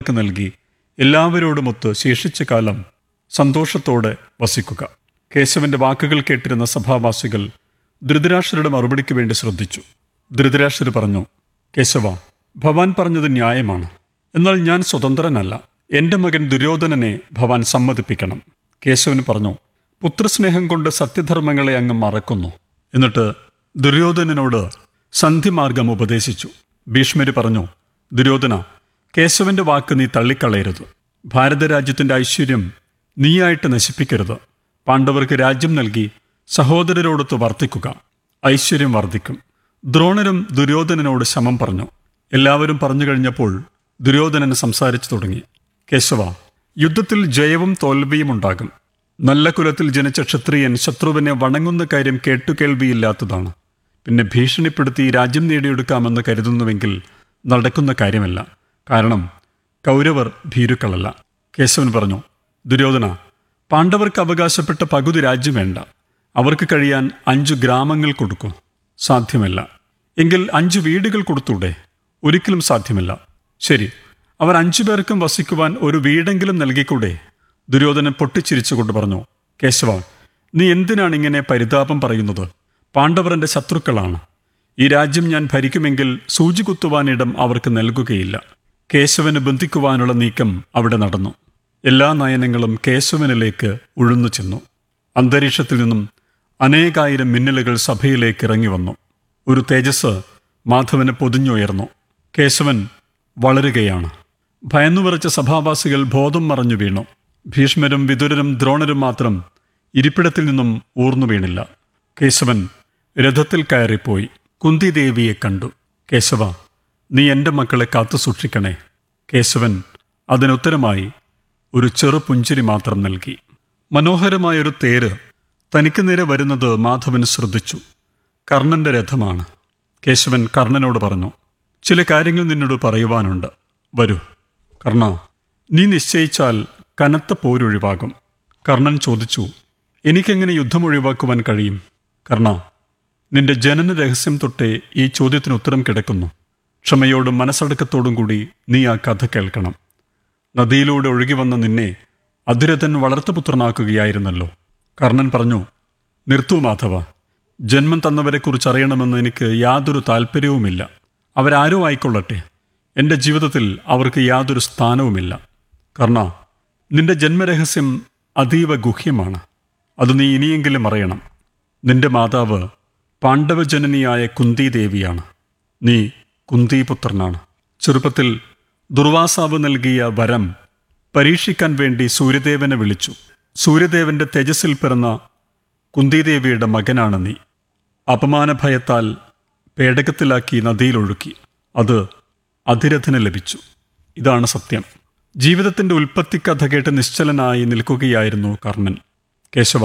പാണ്ഡവർക്ക് നൽകി എല്ലാവരോടുമൊത്ത് ശേഷിച്ച കാലം സന്തോഷത്തോടെ വസിക്കുക കേശവന്റെ വാക്കുകൾ കേട്ടിരുന്ന സഭാവാസികൾ ധൃതരാഷ്ട്രരുടെ മറുപടിക്ക് വേണ്ടി ശ്രദ്ധിച്ചു ധൃതരാഷ്ട്രർ പറഞ്ഞു കേശവ ഭവാൻ പറഞ്ഞത് ന്യായമാണ് എന്നാൽ ഞാൻ സ്വതന്ത്രനല്ല എന്റെ മകൻ ദുര്യോധനനെ ഭവാൻ സമ്മതിപ്പിക്കണം കേശവൻ പറഞ്ഞു പുത്രസ്നേഹം കൊണ്ട് സത്യധർമ്മങ്ങളെ അങ്ങ് മറക്കുന്നു എന്നിട്ട് ദുര്യോധനനോട് സന്ധിമാർഗം ഉപദേശിച്ചു ഭീഷ്മര് പറഞ്ഞു ദുര്യോധന കേശവന്റെ വാക്ക് നീ തള്ളിക്കളയരുത് ഭാരതരാജ്യത്തിന്റെ ഐശ്വര്യം നീയായിട്ട് നശിപ്പിക്കരുത് പാണ്ഡവർക്ക് രാജ്യം നൽകി സഹോദരരോടൊത്ത് വർദ്ധിക്കുക ഐശ്വര്യം വർദ്ധിക്കും ദ്രോണരും ദുര്യോധനനോട് ശമം പറഞ്ഞു എല്ലാവരും പറഞ്ഞു കഴിഞ്ഞപ്പോൾ ദുര്യോധനൻ സംസാരിച്ചു തുടങ്ങി കേശവ യുദ്ധത്തിൽ ജയവും തോൽവിയും ഉണ്ടാകും നല്ല കുലത്തിൽ ജനിച്ച ക്ഷത്രിയൻ ശത്രുവിനെ വണങ്ങുന്ന കാര്യം കേട്ടുകേൾവിയില്ലാത്തതാണ് പിന്നെ ഭീഷണിപ്പെടുത്തി രാജ്യം നേടിയെടുക്കാമെന്ന് കരുതുന്നുവെങ്കിൽ നടക്കുന്ന കാര്യമല്ല കാരണം കൗരവർ ഭീരുക്കളല്ല കേശവൻ പറഞ്ഞു ദുര്യോധന പാണ്ഡവർക്ക് അവകാശപ്പെട്ട പകുതി രാജ്യം വേണ്ട അവർക്ക് കഴിയാൻ അഞ്ചു ഗ്രാമങ്ങൾ കൊടുക്കൂ സാധ്യമല്ല എങ്കിൽ അഞ്ചു വീടുകൾ കൊടുത്തൂടെ ഒരിക്കലും സാധ്യമല്ല ശരി അവർ അഞ്ചു പേർക്കും വസിക്കുവാൻ ഒരു വീടെങ്കിലും നൽകിക്കൂടെ ദുര്യോധനൻ പൊട്ടിച്ചിരിച്ചുകൊണ്ട് പറഞ്ഞു കേശവ നീ എന്തിനാണ് ഇങ്ങനെ പരിതാപം പറയുന്നത് പാണ്ഡവർ എൻ്റെ ശത്രുക്കളാണ് ഈ രാജ്യം ഞാൻ ഭരിക്കുമെങ്കിൽ സൂചി കുത്തുവാനിടം അവർക്ക് നൽകുകയില്ല കേശവന് ബന്ധിക്കുവാനുള്ള നീക്കം അവിടെ നടന്നു എല്ലാ നയനങ്ങളും കേശവനിലേക്ക് ഉഴുന്നു ചെന്നു അന്തരീക്ഷത്തിൽ നിന്നും അനേകായിരം മിന്നലുകൾ സഭയിലേക്ക് ഇറങ്ങി വന്നു ഒരു തേജസ് മാധവനെ പൊതിഞ്ഞുയർന്നു കേശവൻ വളരുകയാണ് ഭയന്നുവിറച്ച സഭാവാസികൾ ബോധം മറഞ്ഞു വീണു ഭീഷ്മരും വിതുരരും ദ്രോണരും മാത്രം ഇരിപ്പിടത്തിൽ നിന്നും ഊർന്നു വീണില്ല കേശവൻ രഥത്തിൽ കയറിപ്പോയി കുന്തിദേവിയെ കണ്ടു കേശവ നീ എൻ്റെ മക്കളെ കാത്തു സൂക്ഷിക്കണേ കേശവൻ അതിനുത്തരമായി ഒരു ചെറു പുഞ്ചിരി മാത്രം നൽകി മനോഹരമായൊരു തേര് തനിക്ക് നേരെ വരുന്നത് മാധവൻ ശ്രദ്ധിച്ചു കർണന്റെ രഥമാണ് കേശവൻ കർണനോട് പറഞ്ഞു ചില കാര്യങ്ങൾ നിന്നോട് പറയുവാനുണ്ട് വരൂ കർണ നീ നിശ്ചയിച്ചാൽ കനത്ത പോരൊഴിവാകും കർണൻ ചോദിച്ചു എനിക്കെങ്ങനെ യുദ്ധം ഒഴിവാക്കുവാൻ കഴിയും കർണ നിന്റെ ജനന രഹസ്യം തൊട്ടേ ഈ ചോദ്യത്തിന് ഉത്തരം കിടക്കുന്നു ക്ഷമയോടും മനസ്സടക്കത്തോടും കൂടി നീ ആ കഥ കേൾക്കണം നദിയിലൂടെ ഒഴുകി വന്ന നിന്നെ അതിരഥൻ വളർത്തുപുത്രനാക്കുകയായിരുന്നല്ലോ കർണൻ പറഞ്ഞു നിർത്തൂ മാധവ ജന്മം തന്നവരെക്കുറിച്ച് അറിയണമെന്ന് എനിക്ക് യാതൊരു താല്പര്യവുമില്ല അവരാരോ ആയിക്കൊള്ളട്ടെ എൻ്റെ ജീവിതത്തിൽ അവർക്ക് യാതൊരു സ്ഥാനവുമില്ല കർണ നിന്റെ ജന്മരഹസ്യം അതീവ ഗുഹ്യമാണ് അത് നീ ഇനിയെങ്കിലും അറിയണം നിന്റെ മാതാവ് പാണ്ഡവജനനിയായ കുന്തിദേവിയാണ് നീ കുന്തിപുത്രനാണ് ചെറുപ്പത്തിൽ ദുർവാസാവ് നൽകിയ വരം പരീക്ഷിക്കാൻ വേണ്ടി സൂര്യദേവനെ വിളിച്ചു സൂര്യദേവന്റെ തേജസ്സിൽ പിറന്ന കുന്തിദേവിയുടെ മകനാണ് നീ അപമാനഭയത്താൽ പേടകത്തിലാക്കി നദിയിലൊഴുക്കി അത് അതിരഥന് ലഭിച്ചു ഇതാണ് സത്യം ജീവിതത്തിന്റെ ഉൽപ്പത്തി കഥ കേട്ട് നിശ്ചലനായി നിൽക്കുകയായിരുന്നു കർണൻ കേശവ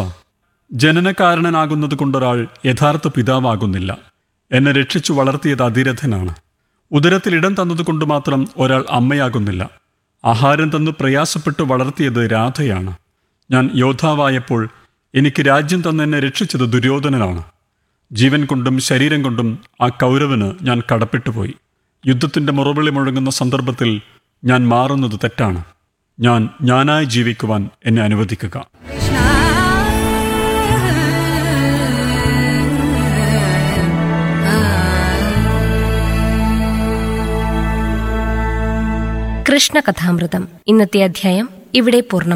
ജനനകാരണനാകുന്നത് കൊണ്ടൊരാൾ യഥാർത്ഥ പിതാവാകുന്നില്ല എന്നെ രക്ഷിച്ചു വളർത്തിയത് അതിരഥനാണ് ഉദരത്തിൽ ഇടം തന്നതുകൊണ്ട് മാത്രം ഒരാൾ അമ്മയാകുന്നില്ല ആഹാരം തന്നു പ്രയാസപ്പെട്ട് വളർത്തിയത് രാധയാണ് ഞാൻ യോദ്ധാവായപ്പോൾ എനിക്ക് രാജ്യം തന്നെന്നെ രക്ഷിച്ചത് ദുര്യോധനനാണ് ജീവൻ കൊണ്ടും ശരീരം കൊണ്ടും ആ കൗരവന് ഞാൻ കടപ്പെട്ടുപോയി യുദ്ധത്തിന്റെ മുറവിളി മുഴങ്ങുന്ന സന്ദർഭത്തിൽ ഞാൻ മാറുന്നത് തെറ്റാണ് ഞാൻ ഞാനായി ജീവിക്കുവാൻ എന്നെ അനുവദിക്കുക കൃഷ്ണകഥാമൃതം ഇന്നത്തെ അധ്യായം ഇവിടെ പൂർണ്ണം